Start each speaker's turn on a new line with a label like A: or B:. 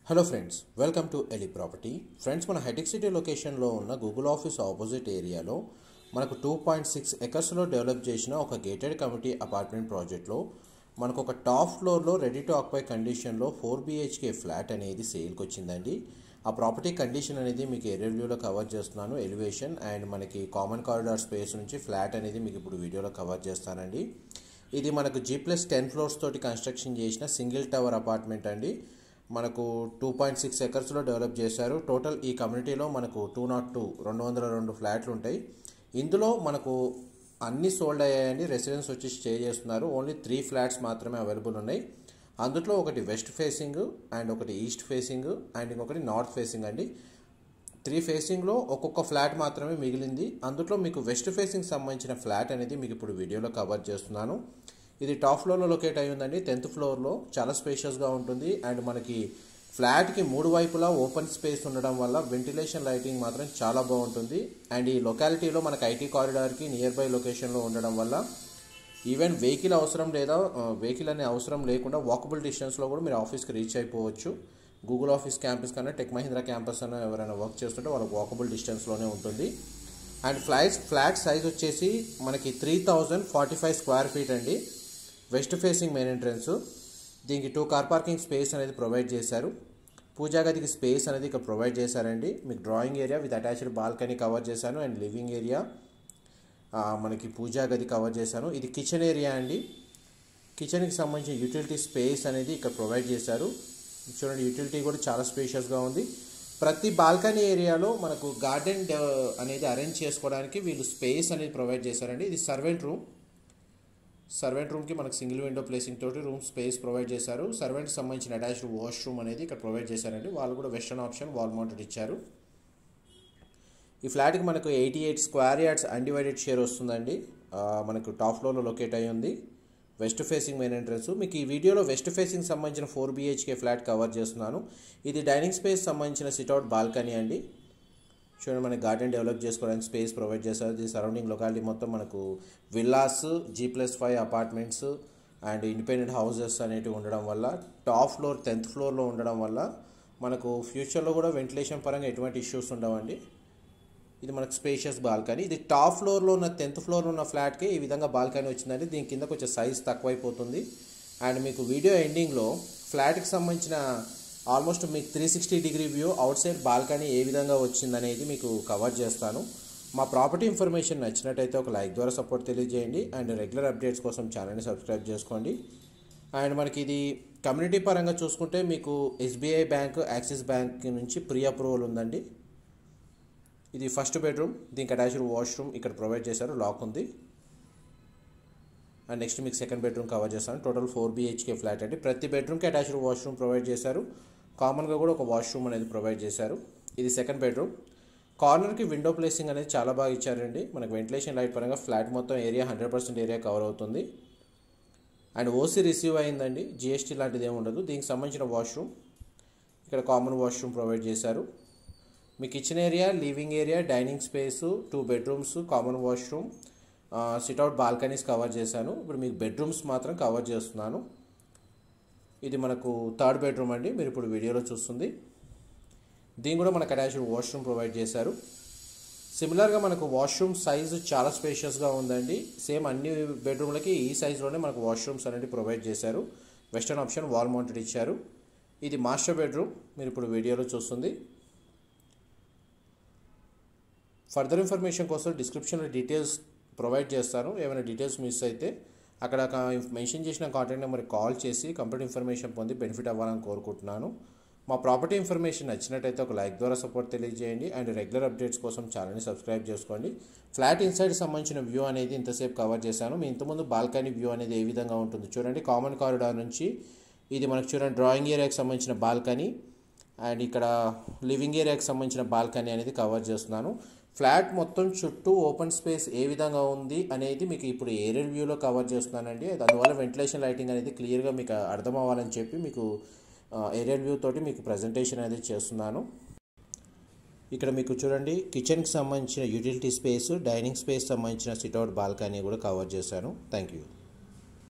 A: hello friends welcome to ఎలి property friends మన హైటెక్ సిటీ లొకేషన్లో ఉన్న గూగుల్ ఆఫీస్ ఆపోజిట్ ఏరియాలో మనకు టూ పాయింట్ సిక్స్ ఎకర్స్లో డెవలప్ చేసిన ఒక గేటెడ్ కమిటీ అపార్ట్మెంట్ ప్రాజెక్ట్లో మనకు ఒక టాప్ ఫ్లోర్లో రెడీ టు ఆక్యుపై కండిషన్లో ఫోర్ బీహెచ్కే ఫ్లాట్ అనేది సేల్కి వచ్చిందండి ఆ ప్రాపర్టీ కండిషన్ అనేది మీకు ఏ రివ్యూలో కవర్ చేస్తున్నాను ఎలివేషన్ అండ్ మనకి కామన్ కారిడార్ స్పేస్ నుంచి ఫ్లాట్ అనేది మీకు ఇప్పుడు వీడియోలో కవర్ చేస్తానండి ఇది మనకు జీ ప్లస్ టెన్ ఫ్లోర్స్ తోటి కన్స్ట్రక్షన్ చేసిన సింగిల్ టవర్ అపార్ట్మెంట్ అండి మనకు టూ పాయింట్ సిక్స్ ఎకర్స్లో డెవలప్ చేశారు టోటల్ ఈ కమ్యూనిటీలో మనకు టూ నాట్ టూ రెండు వందల రెండు ఫ్లాట్లు ఉంటాయి ఇందులో మనకు అన్ని సోల్డ్ అయ్యాయండి రెసిడెన్స్ వచ్చి స్టే చేస్తున్నారు ఓన్లీ త్రీ ఫ్లాట్స్ మాత్రమే అవైలబుల్ ఉన్నాయి అందులో ఒకటి వెస్ట్ ఫేసింగ్ అండ్ ఒకటి ఈస్ట్ ఫేసింగ్ అండ్ ఇంకొకటి నార్త్ ఫేసింగ్ అండి త్రీ ఫేసింగ్లో ఒక్కొక్క ఫ్లాట్ మాత్రమే మిగిలింది అందులో మీకు వెస్ట్ ఫేసింగ్ సంబంధించిన ఫ్లాట్ అనేది మీకు ఇప్పుడు వీడియోలో కవర్ చేస్తున్నాను ఇది టాప్ ఫ్లోర్లో లొకేట్ అయి ఉందండి టెన్త్ ఫ్లోర్లో చాలా స్పేషియస్గా ఉంటుంది అండ్ మనకి ఫ్లాట్కి మూడు వైపులా ఓపెన్ స్పేస్ ఉండడం వల్ల వెంటిలేషన్ లైటింగ్ మాత్రం చాలా బాగుంటుంది అండ్ ఈ లొకాలిటీలో మనకి ఐటీ కారిడార్కి నియర్ బై లొకేషన్లో ఉండడం వల్ల ఈవెన్ వెహికల్ అవసరం లేదా వెహికల్ అనే అవసరం లేకుండా వాకబుల్ డిస్టెన్స్లో కూడా మీరు ఆఫీస్కి రీచ్ అయిపోవచ్చు గూగుల్ ఆఫీస్ క్యాంపస్ కన్నా టెక్ మహీంద్రా క్యాంపస్ అన్న ఎవరైనా వర్క్ చేస్తుంటే వాళ్ళకి వాకబుల్ డిస్టెన్స్లోనే ఉంటుంది అండ్ ఫ్లాట్స్ ఫ్లాట్ సైజ్ వచ్చేసి మనకి three thousand forty five square feet అండి వెస్ట్ ఫేసింగ్ మెయిన్ ఎంట్రన్స్ దీనికి టూ కార్ పార్కింగ్ స్పేస్ అనేది ప్రొవైడ్ చేశారు పూజా గదికి స్పేస్ అనేది ఇక్కడ ప్రొవైడ్ చేశారండి మీకు drawing area with attached balcony cover చేశాను అండ్ లివింగ్ ఏరియా మనకి పూజా గది కవర్ చేశాను ఇది కిచెన్ ఏరియా అండి కిచెన్కి సంబంధించిన యూటిలిటీ స్పేస్ అనేది ఇక్కడ ప్రొవైడ్ చేశారు చూడండి యూటిలిటీ కూడా చాలా స్పేషియస్గా ఉంది ప్రతి బాల్కనీ ఏరియాలో మనకు గార్డెన్ అనేది అరేంజ్ చేసుకోవడానికి వీళ్ళు స్పేస్ అనేది ప్రొవైడ్ చేశారండి ఇది సర్వెంట్ రూమ్ సర్వెంట్ రూమ్కి మనకు సింగిల్ విండో ప్లేసింగ్ తోటి రూమ్ స్పేస్ ప్రొవైడ్ చేశారు సర్వెంట్కి సంబంధించిన అటాచ్డ్ వాష్రూమ్ అనేది ఇక్కడ ప్రొవైడ్ చేశారండి వాళ్ళు కూడా వెస్టర్న్ ఆప్షన్ వాల్ మౌంటెడ్ ఇచ్చారు ఈ ఫ్లాట్కి మనకు eighty eight square yards undivided share వస్తుందండి మనకు టాప్ ఫ్లోర్లో లొకేట్ అయి ఉంది వెస్ట్ ఫేసింగ్ మెయిన్ ఎంట్రన్స్ మీకు ఈ వీడియోలో వెస్ట్ ఫేసింగ్ సంబంధించిన ఫోర్ బీహెచ్కే ఫ్లాట్ కవర్ చేస్తున్నాను ఇది డైనింగ్ స్పేస్ సంబంధించిన సిట్అవుట్ బాల్కనీ అండి చూడండి మనకి గార్డెన్ డెవలప్ చేసుకోవడానికి స్పేస్ ప్రొవైడ్ చేస్తారు దీని సరౌండింగ్ లొకాలిటీ మొత్తం మనకు villas G plus five apartments and independent houses అనేటివి ఉండడం వల్ల టాప్ ఫ్లోర్ టెన్త్ ఫ్లోర్లో ఉండడం వల్ల మనకు ఫ్యూచర్లో కూడా వెంటిలేషన్ పరంగా ఎటువంటి ఇష్యూస్ ఉండవండి ఇది మనకు స్పేషియస్ బాల్కనీ ఇది టాప్ ఫ్లోర్లో ఉన్న టెన్త్ ఫ్లోర్లో ఉన్న ఫ్లాట్కి ఈ విధంగా బాల్కనీ వచ్చిందండి దీని కింద కొంచెం సైజ్ తక్కువైపోతుంది అండ్ మీకు వీడియో ఎండింగ్లో ఫ్లాట్కి సంబంధించిన ఆల్మోస్ట్ మీకు three sixty degree view outside balcony ఏ విధంగా వచ్చిందనేది మీకు కవర్ చేస్తాను మా ప్రాపర్టీ ఇన్ఫర్మేషన్ నచ్చినట్టయితే ఒక లైక్ ద్వారా సపోర్ట్ తెలియజేయండి అండ్ రెగ్యులర్ అప్డేట్స్ కోసం ఛానల్ని సబ్స్క్రైబ్ చేసుకోండి అండ్ మనకి ఇది కమ్యూనిటీ పరంగా చూసుకుంటే మీకు ఎస్బీఐ బ్యాంక్ యాక్సిస్ బ్యాంక్ నుంచి ప్రీ అప్రూవల్ ఉందండి ఇది ఫస్ట్ బెడ్రూమ్ దీనికి అటాచ్డ్ వాష్రూమ్ ఇక్కడ ప్రొవైడ్ చేశారు లాక్ ఉంది అండ్ నెక్స్ట్ మీకు సెకండ్ బెడ్రూమ్ కవర్ చేస్తాను టోటల్ ఫోర్ బీహెచ్కే ఫ్లాట్ అండి ప్రతి బెడ్రూమ్కి అటాచ్డ్ వాష్రూమ్ ప్రొవైడ్ చేశారు కామన్గా కూడా ఒక వాష్రూమ్ అనేది ప్రొవైడ్ చేశారు ఇది సెకండ్ బెడ్రూమ్ కార్నర్కి విండో ప్లేసింగ్ అనేది చాలా బాగా ఇచ్చారండి మనకు వెంటిలేషన్ లైట్ పరంగా ఫ్లాట్ మొత్తం area hundred percent area cover అవుతుంది అండ్ ఓసీ రిసీవ్ అయిందండి జిఎస్టీ లాంటిది ఏమి ఉండదు దీనికి సంబంధించిన వాష్రూమ్ ఇక్కడ కామన్ వాష్రూమ్ ప్రొవైడ్ చేశారు మీ kitchen area living area dining space two bedrooms common washroom sit out balconies cover చేశాను ఇప్పుడు మీకు బెడ్రూమ్స్ మాత్రం కవర్ చేస్తున్నాను ఇది మనకు థర్డ్ బెడ్రూమ్ అండి మీరు ఇప్పుడు వీడియోలో చూస్తుంది దీని కూడా మనకు అటాచ్డ్ వాష్రూమ్ ప్రొవైడ్ చేశారు సిమిలర్గా మనకు వాష్రూమ్ సైజు చాలా స్పేషియస్గా ఉందండి సేమ్ అన్ని బెడ్రూమ్లకి ఈ సైజులోనే మనకు వాష్రూమ్స్ అనేది ప్రొవైడ్ చేశారు వెస్టర్న్ ఆప్షన్ వాల్ మౌంటెడ్ ఇచ్చారు ఇది మాస్టర్ బెడ్రూమ్ మీరు ఇప్పుడు వీడియోలో చూస్తుంది ఫర్దర్ ఇన్ఫర్మేషన్ కోసం డిస్క్రిప్షన్లో డీటెయిల్స్ ప్రొవైడ్ చేస్తాను ఏమైనా డీటెయిల్స్ మిస్ అయితే అక్కడ మెన్షన్ చేసిన కాంటాక్ట్ నెంబర్కి కాల్ చేసి కంప్లీట్ ఇన్ఫర్మేషన్ పొంది బెనిఫిట్ అవ్వాలని కోరుకుంటున్నాను మా ప్రాపర్టీ ఇన్ఫర్మేషన్ నచ్చినట్టయితే ఒక లైక్ ద్వారా సపోర్ట్ తెలియజేయండి అండ్ రెగ్యులర్ అప్డేట్స్ కోసం ఛానల్ని సబ్స్క్రైబ్ చేసుకోండి ఫ్లాట్ ఇన్సైడ్ సంబంధించిన వ్యూ అనేది ఇంతసేపు కవర్ చేశాను మీ ఇంతకుముందు బాల్కనీ వ్యూ అనేది ఏ విధంగా ఉంటుంది చూడండి కామన్ కారిడార్ నుంచి ఇది మనకు చూడండి డ్రాయింగ్ ఏరియాకి సంబంధించిన బాల్కనీ అండ్ ఇక్కడ లివింగ్ ఏరియాకి సంబంధించిన బాల్కనీ అనేది కవర్ చేస్తున్నాను ఫ్లాట్ మొత్తం చుట్టూ ఓపెన్ స్పేస్ ఏ విధంగా ఉంది అనేది మీకు ఇప్పుడు ఏరియల్ వ్యూలో కవర్ చేస్తున్నానండి అందువల్ల వెంటిలేషన్ లైటింగ్ అనేది క్లియర్గా మీకు అర్థం అవ్వాలని చెప్పి మీకు ఏరియల్ వ్యూ తోటి మీకు ప్రజెంటేషన్ అనేది చేస్తున్నాను ఇక్కడ మీకు చూడండి కిచెన్కి సంబంధించిన యూటిలిటీ స్పేస్ డైనింగ్ స్పేస్ సంబంధించిన సిట్అవుట్ బాల్కనీ కూడా కవర్ చేశాను థ్యాంక్ యూ